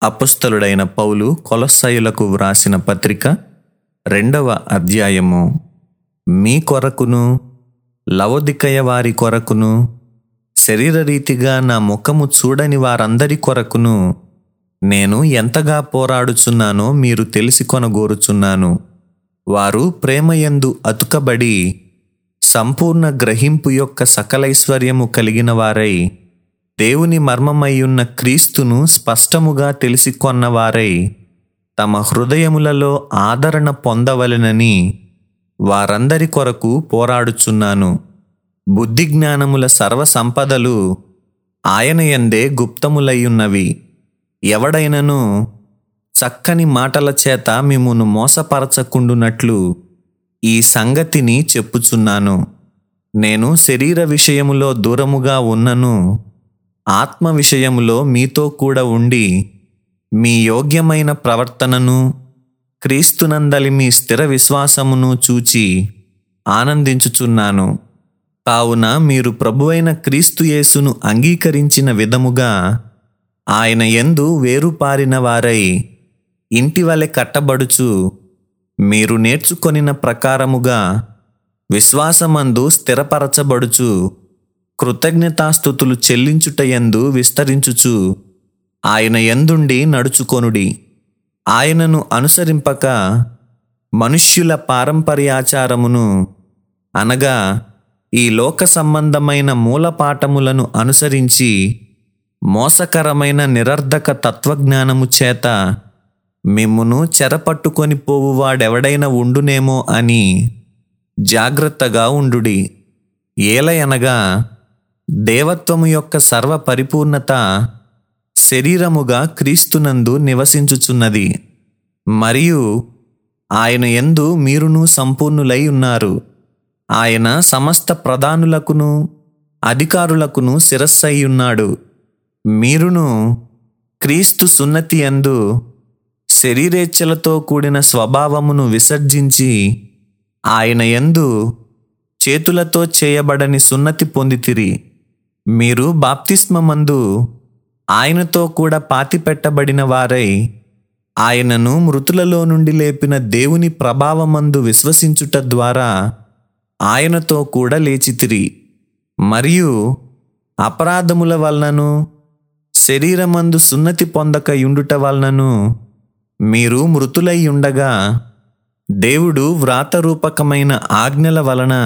అపుస్తలుడైన పౌలు కొలస్సయులకు వ్రాసిన పత్రిక రెండవ అధ్యాయము మీ కొరకును లవదికయ వారి కొరకును శరీరరీతిగా నా ముఖము చూడని వారందరి కొరకును నేను ఎంతగా పోరాడుచున్నానో మీరు తెలిసి కొనగోరుచున్నాను వారు ప్రేమయందు అతుకబడి సంపూర్ణ గ్రహింపు యొక్క సకలైశ్వర్యము కలిగిన వారై దేవుని మర్మమయ్యున్న క్రీస్తును స్పష్టముగా తెలిసి కొన్నవారై తమ హృదయములలో ఆదరణ పొందవలెనని వారందరి కొరకు పోరాడుచున్నాను బుద్ధి జ్ఞానముల సర్వ సంపదలు ఆయన యందే గుప్తములయ్యున్నవి ఎవడైనను చక్కని మాటల చేత మిమ్మును మోసపరచకుండునట్లు ఈ సంగతిని చెప్పుచున్నాను నేను శరీర విషయములో దూరముగా ఉన్నను ఆత్మ విషయములో మీతో కూడా ఉండి మీ యోగ్యమైన ప్రవర్తనను క్రీస్తునందలి మీ స్థిర విశ్వాసమును చూచి ఆనందించుచున్నాను కావున మీరు ప్రభువైన క్రీస్తు యేసును అంగీకరించిన విధముగా ఆయన యందు వేరుపారిన వారై ఇంటి వలె కట్టబడుచు మీరు నేర్చుకొనిన ప్రకారముగా విశ్వాసమందు స్థిరపరచబడుచు కృతజ్ఞతాస్థుతులు చెల్లించుటయందు విస్తరించుచు ఆయన యందుండి నడుచుకొనుడి ఆయనను అనుసరింపక మనుష్యుల పారంపర్యాచారమును అనగా ఈ లోక సంబంధమైన మూలపాఠములను అనుసరించి మోసకరమైన నిరర్ధక తత్వజ్ఞానము చేత మిమ్మును చెరపట్టుకొని పోవువాడెవడైనా ఉండునేమో అని జాగ్రత్తగా ఉండుడి ఏలయనగా దేవత్వము యొక్క సర్వ పరిపూర్ణత శరీరముగా క్రీస్తునందు నివసించుచున్నది మరియు ఆయన యందు మీరును సంపూర్ణులై ఉన్నారు ఆయన సమస్త ప్రధానులకును అధికారులకును శిరస్సై ఉన్నాడు మీరును క్రీస్తు సున్నతి యందు శరీరేచ్ఛలతో కూడిన స్వభావమును విసర్జించి ఆయన యందు చేతులతో చేయబడని సున్నతి పొందితిరి మీరు బాప్తిస్మమందు ఆయనతో కూడా పాతిపెట్టబడిన వారై ఆయనను మృతులలో నుండి లేపిన దేవుని ప్రభావమందు విశ్వసించుట ద్వారా ఆయనతో కూడా లేచితిరి మరియు అపరాధముల వలనను శరీరమందు సున్నతి పొందక యుండుట వలనను మీరు మృతులై ఉండగా దేవుడు వ్రాతరూపకమైన ఆజ్ఞల వలన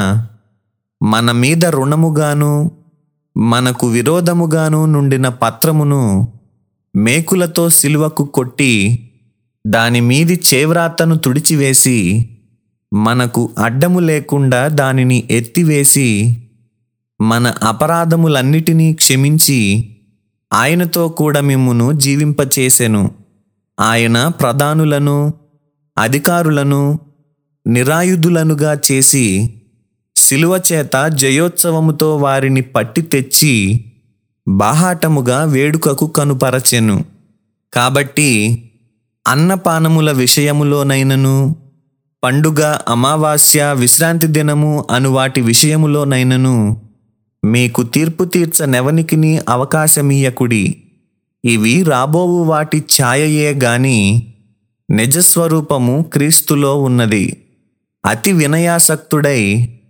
మన మీద రుణముగాను మనకు విరోధముగాను నుండిన పత్రమును మేకులతో సిలువకు కొట్టి దాని మీది చేవ్రాతను తుడిచివేసి మనకు అడ్డము లేకుండా దానిని ఎత్తివేసి మన అపరాధములన్నిటినీ క్షమించి ఆయనతో కూడా మిమ్మును జీవింపచేసెను ఆయన ప్రధానులను అధికారులను నిరాయుధులనుగా చేసి శిలువ చేత జయోత్సవముతో వారిని పట్టి తెచ్చి బాహాటముగా వేడుకకు కనుపరచెను కాబట్టి అన్నపానముల విషయములోనైనను పండుగ అమావాస్య విశ్రాంతి దినము అను వాటి విషయములోనైనను మీకు తీర్పు తీర్చ నెవనికిని అవకాశమీయకుడి ఇవి రాబోవు వాటి ఛాయయే గాని నిజస్వరూపము క్రీస్తులో ఉన్నది అతి వినయాసక్తుడై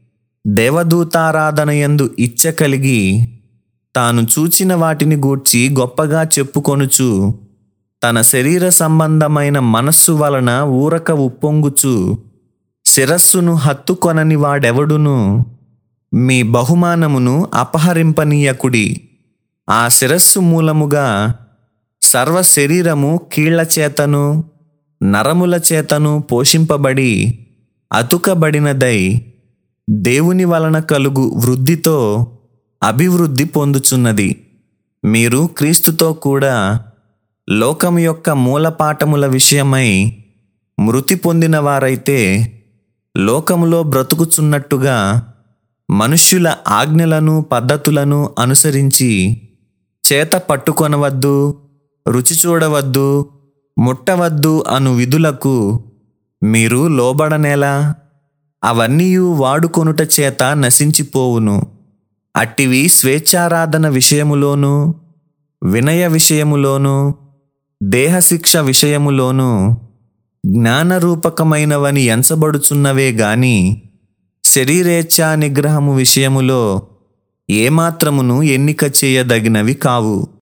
దేవదూతారాధనయందు ఇచ్చ కలిగి తాను చూచిన వాటిని గూర్చి గొప్పగా చెప్పుకొనుచు తన శరీర సంబంధమైన మనస్సు వలన ఊరక ఉప్పొంగుచు శిరస్సును హత్తుకొనని వాడెవడును మీ బహుమానమును అపహరింపనీయకుడి ఆ శిరస్సు మూలముగా సర్వ శరీరము కీళ్ల చేతను నరముల చేతను పోషింపబడి అతుకబడినదై దేవుని వలన కలుగు వృద్ధితో అభివృద్ధి పొందుచున్నది మీరు క్రీస్తుతో కూడా లోకం యొక్క మూలపాఠముల విషయమై మృతి పొందిన వారైతే లోకములో బ్రతుకుచున్నట్టుగా మనుష్యుల ఆజ్ఞలను పద్ధతులను అనుసరించి చేత పట్టుకొనవద్దు రుచి చూడవద్దు ముట్టవద్దు అను విధులకు మీరు లోబడనేలా అవన్నీయు వాడుకొనుట చేత నశించిపోవును అట్టివి స్వేచ్ఛారాధన విషయములోను వినయ విషయములోను దేహశిక్ష విషయములోను జ్ఞానరూపకమైనవని ఎంచబడుచున్నవే గాని శరీరేచ్ఛా నిగ్రహము విషయములో ఏమాత్రమును ఎన్నిక చేయదగినవి కావు